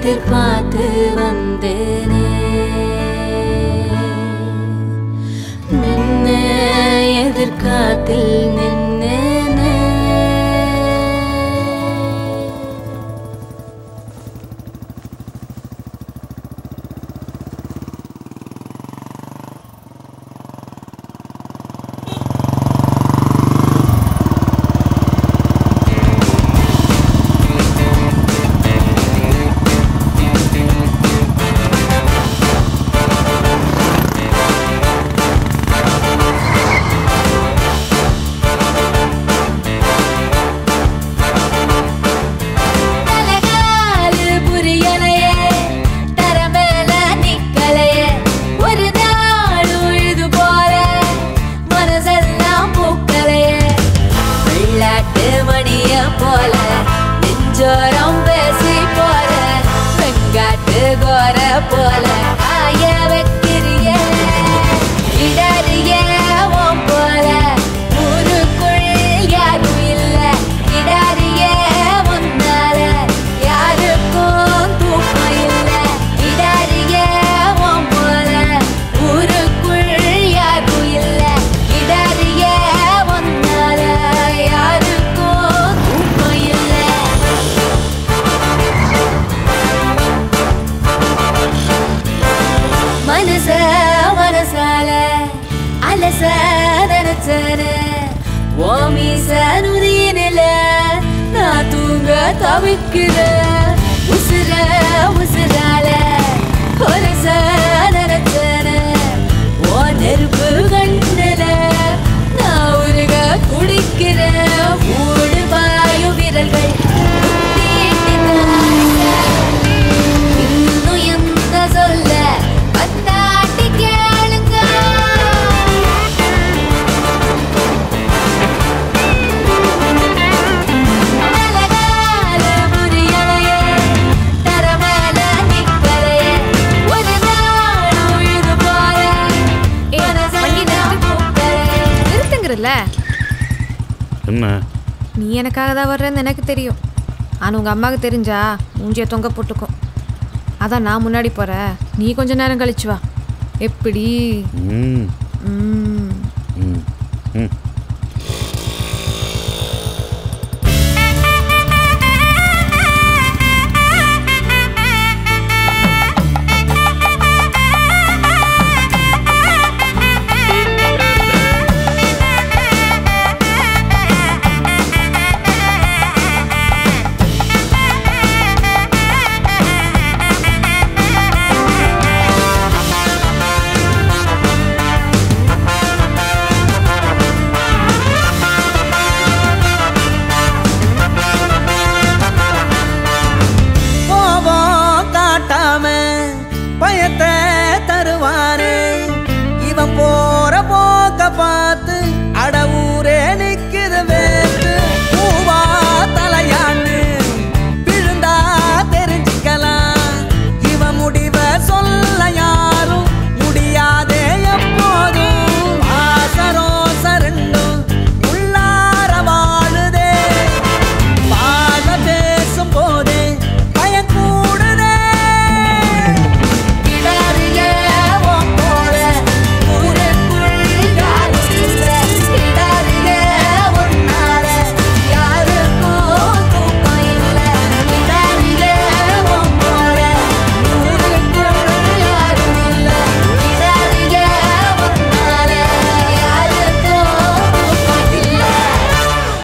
எதிர்பார்த்து வந்தேனே நின்ன எதிர்காத்தில் நின்னேனே தலகாலு புரியலையே தர மேல நிக்கலையே ஒரு நாளும் இது போல மனசெல்லாம் பூக்கலையே வெள்ளாட்டு மணிய போல நெஞ்சோரம் பேசி போல வெங்காட்டு கோர போல காய வைக்கிறிய இடறிய உன் போல ஊருக்குள் யாரும் இல்ல இடறிய உன்னால யாருக்கும் தூக்கம் இல்ல இடறிய உன் போல ஊருக்குள் யாரும் இல்ல இடறிய உன்னால யாருக்கும் தூக்கம் இல்ல மனச மனசால அலச நினைச்சன ஓமீச நுதியினில நான் தூங்க தவிக்கிறேன் உசுர உசுரால ஒரச நினைச்சன ஓ நெருப்பு கண்ணுல நான் உருக குடிக்கிறேன் ஊடு பாயும் விரல்கள் இன்னும் எந்த சொல்ல பத்தாட்டி கேளுங்க அழகால புரியலையே, தர மேல நிக்கலையே, ஒரு நாளும் இது போல மனசெல்லாம் பூக்கலையே. நிறுத்துங்கிறல்ல என்ன நீ எனக்காக தான் வர்றேன்னு எனக்கு தெரியும் ஆனால் உங்கள் அம்மாவுக்கு தெரிஞ்சா மூஞ்சியை தொங்க போட்டுக்கும் அதான் நான் முன்னாடி போகிறேன் நீ கொஞ்ச நேரம் கழிச்சு வா எப்படி ம் ம் ம் ம்